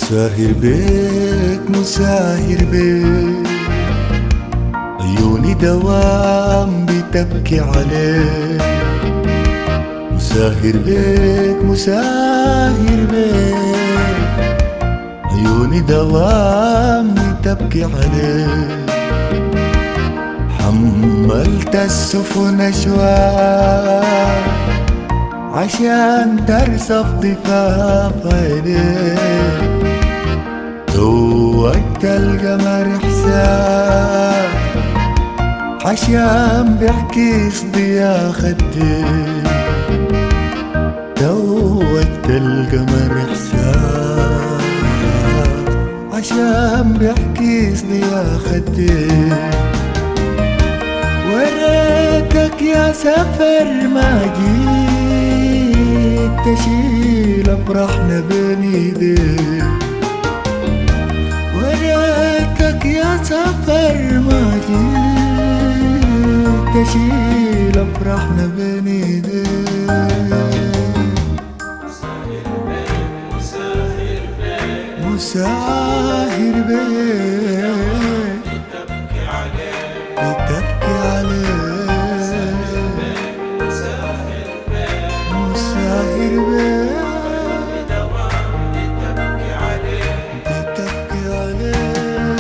مساهر بيك مساهر بيك عيوني دوام بتبكي عليك مساهر بيك مساهر بيك عيوني دوام بتبكي عليك حملت السفن أشواق عشان ترسف ضفاف عينيك زوجت القمر إحساس عشان بيعكس ضيا خدك زوجت القمر إحساس عشان بيعكس ضيا خدك وريتك يا سفر ما جيت تشيل افراحنا بين ايديك وريتك يا سفر ما جيت تشيل افراحنا بين ايديك مساهر بيك بتبكي عليه مساهر بيك بتبكي عليه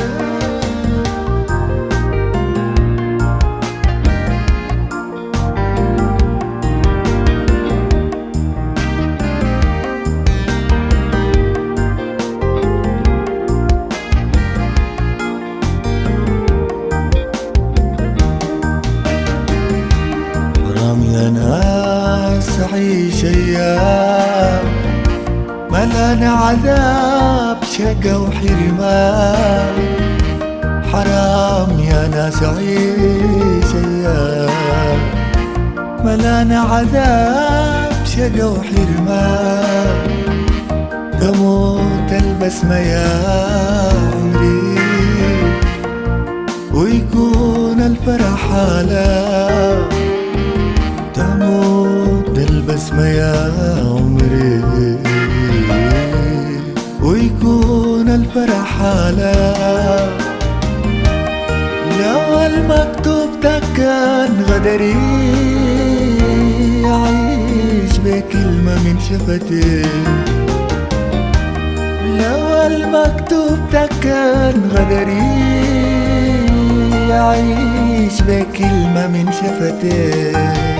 حرام يا ناس أعيش أيام ملانة عذاب شقا وحرمان حرام يا ناس أعيش أيام ملانة عذاب شقا وحرمان تموت البسمة يا عمري ويكون الفرح على تموت البسمة يا عمري ويكون الفرح على لو المكتوب ده كان غدري أعيش بكلمة من شفتي لو المكتوب ده كان غدري أعيش بكلمة من شفتي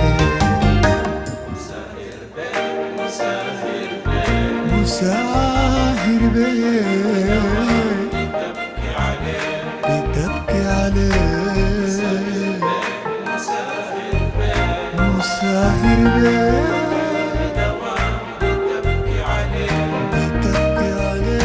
مساهر بيك بتبكي عليه مساهر بيك بتبكي عليه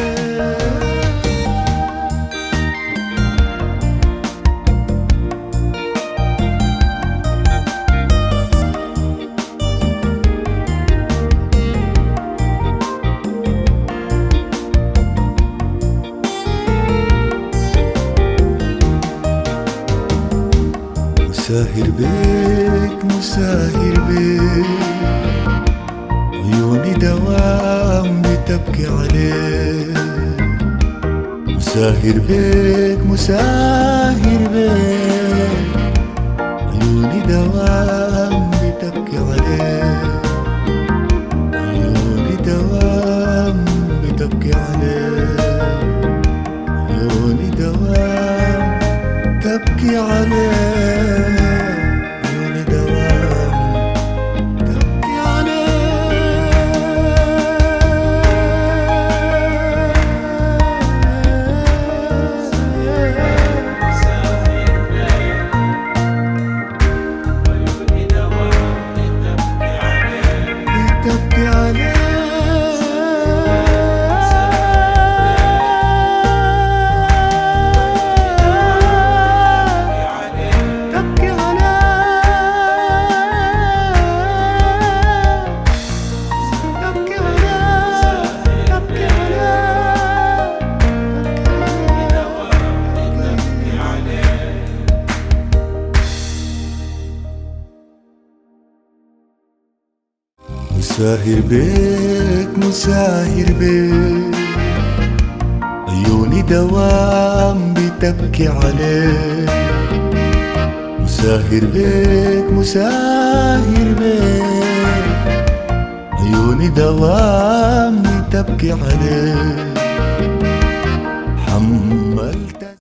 مساهر بيك مساهر بيك عيوني دوام بتبكي عليك مساهر بيك مساهر بيك عيوني دوام بتبكي عليك عيوني دوام بتبكي عليك عيوني دوام تبكي عليه عيوني دوام تبكي عليه بتبكي عليه تبكي عليه تبكي عليه تبكي عليه مساهر بيك مساهر بيك عيوني دوام بتبكي عليك مساهر بيك مساهر بيك عيوني دوام بتبكي عليك